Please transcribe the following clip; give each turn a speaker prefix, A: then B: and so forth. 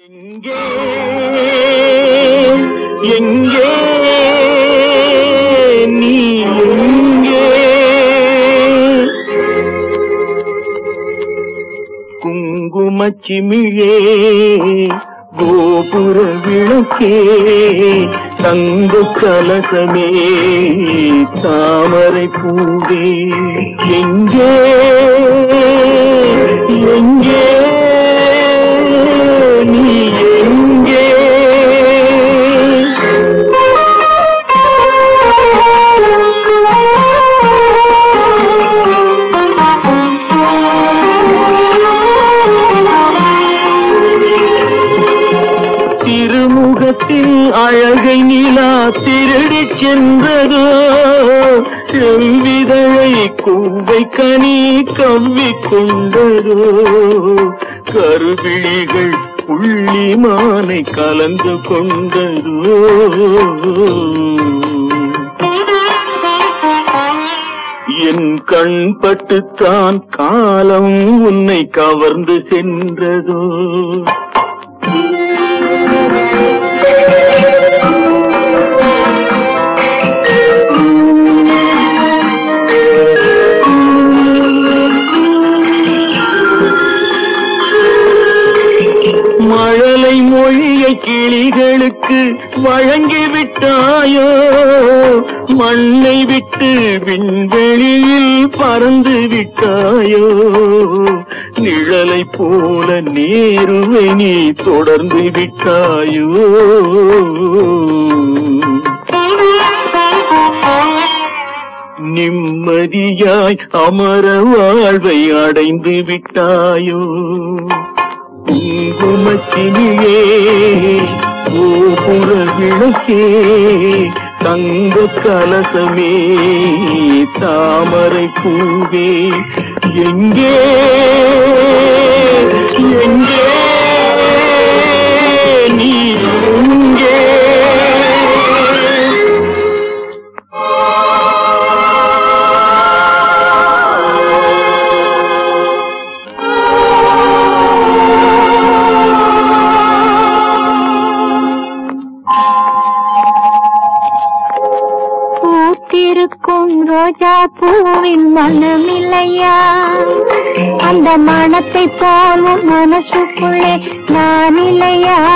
A: எங்கே எங்கே நீ எங்கே குங்குமச்சிமிழே கோபுர விளக்கே தங்க கலசமே தாமரை பூவே எங்கே எங்கே நீ எங்கே திருமுகத்தில் அழகை நிலா திருடிச் சென்றதோ செவ்விதழை கூவை கனி கவ்விக் கொண்டதோ கருவிழிகள் புள்ளிமானை கலந்து கொண்டதோ என் கண் பட்டுத்தான் காலம் உன்னை கவர்ந்து சென்றதோ மழலை மொழியை கிளிகளுக்கு வழங்கி விட்டாயோ மண்ணை விட்டு விண்வெளியில் பறந்து விட்டாயோ நிழலை போல நேருவை நீ தொடர்ந்து விட்டாயோ நிம்மதியாய் அமர வாழ்வை அடைந்து விட்டாயோ குங்குமச்சினியே கோபுர விளக்கே தங்க கலசமே தாமரை பூவே எங்கே எங்கே நீ எங்கே
B: பூத்திருக்கும் ரோஜா பூவின் மனமில்லையா அந்த மனத்தை போலும் மனசுக்குள்ளே நான் இல்லையா